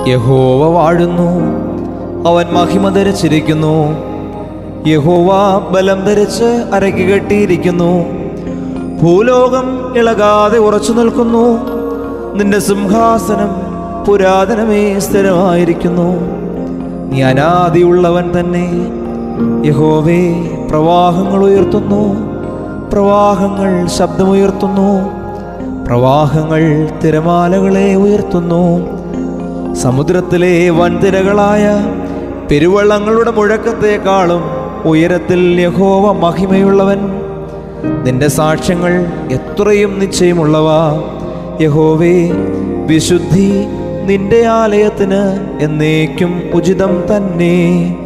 യഹോവ വാഴുന്നു അവൻ മഹിമ ധരിച്ചിരിക്കുന്നു യഹോവ ബലം ധരിച്ച് അരയ്ക്ക് കെട്ടിയിരിക്കുന്നു ഭൂലോകം ഇളകാതെ ഉറച്ചു നിൽക്കുന്നു നിന്റെ സിംഹാസനം പുരാതനമേ സ്ഥിരമായിരിക്കുന്നു നീ അനാദിയുള്ളവൻ തന്നെ യഹോവേ പ്രവാഹങ്ങൾ ഉയർത്തുന്നു പ്രവാഹങ്ങൾ ശബ്ദമുയർത്തുന്നു പ്രവാഹങ്ങൾ തിരമാലകളെ ഉയർത്തുന്നു സമുദ്രത്തിലെ വൻതിരകളായ പെരുവള്ളങ്ങളുടെ മുഴക്കത്തെക്കാളും ഉയരത്തിൽ യഹോവ മഹിമയുള്ളവൻ നിന്റെ സാക്ഷ്യങ്ങൾ എത്രയും നിശ്ചയമുള്ളവ യഹോവേ വിശുദ്ധി നിന്റെ ആലയത്തിന് എന്നേക്കും ഉചിതം തന്നെ